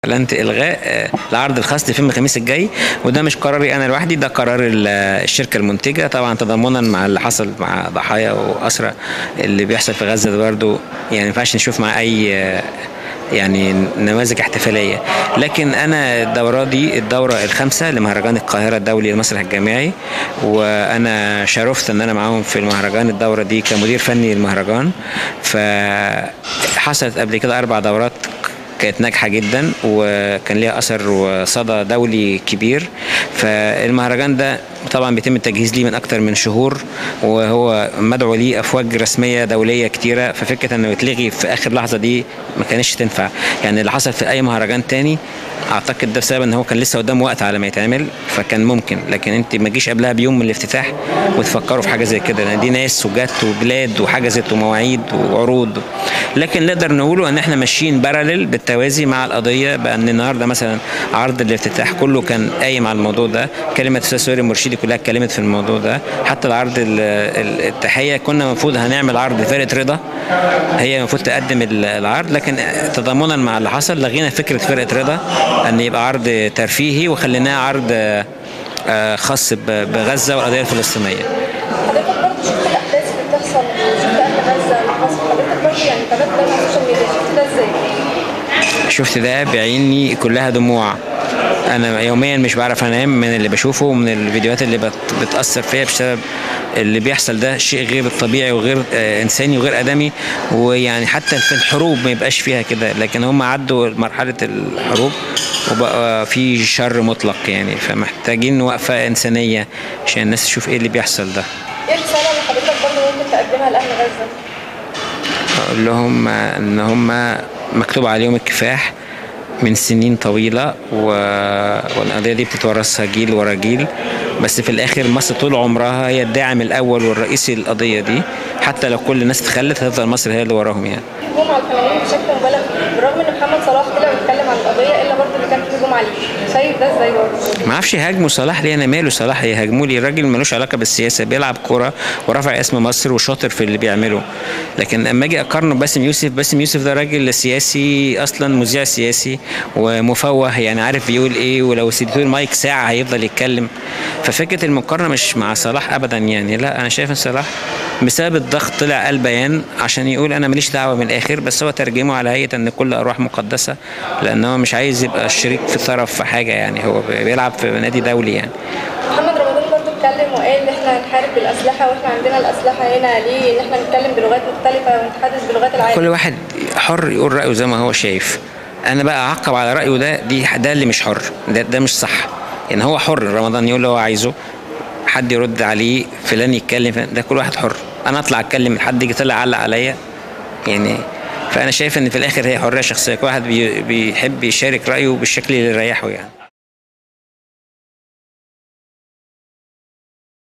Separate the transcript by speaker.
Speaker 1: اعلنت الغاء آه، العرض الخاص لفيلم الخميس الجاي وده مش قراري انا لوحدي ده قرار ال- الشركه المنتجه طبعا تضامنا مع اللي حصل مع ضحايا واسرى اللي بيحصل في غزه ده برضه يعني ما ينفعش نشوف مع اي آه، يعني نماذج احتفاليه لكن انا الدوره دي الدوره الخامسه لمهرجان القاهره الدولي للمسرح الجامعي وانا شرفت ان انا معاهم في المهرجان الدوره دي كمدير فني للمهرجان فحصلت قبل كده اربع دورات كانت ناجحه جدا وكان ليها اثر وصدى دولي كبير فالمهرجان ده طبعا بيتم التجهيز ليه من اكتر من شهور وهو مدعو ليه افواج رسميه دوليه كتيره ففكره انه يتلغي في اخر لحظه دي ما كانش تنفع يعني اللي حصل في اي مهرجان تاني اعتقد ده بسبب ان هو كان لسه قدامه وقت على ما يتعمل فكان ممكن لكن انت ما تجيش قبلها بيوم من الافتتاح وتفكروا في حاجه زي كده لان دي ناس وجت وبلاد وحجزت ومواعيد وعروض لكن نقدر نقوله ان احنا ماشيين باراليل بالتوازي مع القضيه بان النهارده مثلا عرض الافتتاح كله كان قايم على الموضوع ده كلمه استاذ سوري المرشدي كلها اتكلمت في الموضوع ده حتى العرض ال- ال- التحيه كنا المفروض هنعمل عرض فرقه رضا هي المفروض تقدم ال- العرض لكن تضامنا مع اللي حصل لغينا فكره فرقه رضا ان يبقى عرض ترفيهي وخليناه عرض آه، آه، خاص ب- بغزه والقضيه الفلسطينيه
Speaker 2: حضرتك برضه شفت الاحداث اللي بتحصل شفت اهل غزه اللي حصل حضرتك برضه يعني تابعت ده على السوشيال ميديا شفت ده ازاي؟
Speaker 1: شفت ده بعيني كلها دموع انا يوميا مش بعرف انام من اللي بشوفه ومن الفيديوهات اللي بت بتاثر فيا بسبب اللي بيحصل ده شيء غير طبيعي وغير آه، انساني وغير ادمي ويعني حتى في الحروب ما يبقاش فيها كده لكن هم عدوا مرحله الحروب وبقى في شر مطلق يعني فمحتاجين وقفه انسانيه عشان الناس تشوف ايه اللي بيحصل ده
Speaker 2: ايه الرساله اللي حضرتك برضه ممكن تقدمها لاهل غزه؟
Speaker 1: اقول لهم ان هم مكتوب عليهم الكفاح من سنين طويلة و... والقضية دي بتتورثها جيل ورا جيل بس في الآخر مصر طول عمرها هي الداعم الأول والرئيسي للقضية دي حتى لو كل الناس اتخلت هتفضل مصر هي اللي وراهم يعني
Speaker 2: هجوم على الفنانين بشكل مبالغ فيه بالرغم ان محمد صلاح طلع واتكلم عن القضيه الا برضه اللي كان في هجوم عليه شايف ده ازاي برضه؟
Speaker 1: ما اعرفش يهاجموا صلاح ليه انا ماله صلاح يهاجموا لي الراجل ملوش علاقه بالسياسه بيلعب كوره ورفع اسم مصر وشاطر في اللي بيعمله لكن اما اجي اقارنه بباسم يوسف باسم يوسف ده راجل سياسي اصلا مذيع سياسي ومفوه يعني عارف بيقول ايه ولو سيبتوه المايك ساعه هيفضل يتكلم ففكره المقارنه مش مع صلاح ابدا يعني لا انا شايف ان صلاح بسبب الضغط طلع قال بيان عشان يقول انا ماليش دعوه من الاخر بس هو ترجمه على هيئه ان كل ارواح مقدسه لان هو مش عايز يبقى شريك في طرف في حاجه يعني هو بيلعب في نادي دولي يعني
Speaker 2: محمد رمضان برضه اتكلم وقال ان احنا هنحارب بالاسلحه واحنا عندنا الاسلحه هنا ليه ان احنا نتكلم بلغات مختلفه ونتحدث بلغات العالم
Speaker 1: كل واحد حر يقول رايه زي ما هو شايف انا بقى اعقب على رايه ده دي ده اللي مش حر ده, ده مش صح يعني هو حر رمضان يقول اللي هو عايزه حد يرد عليه فلان يتكلم فلان- ده كل واحد حر انا اطلع اتكلم حد يجي طلع علق عليا يعني فانا شايف ان في الاخر هي حريه شخصيه كل واحد بي- بيحب يشارك رايه بالشكل اللي يريحه يعني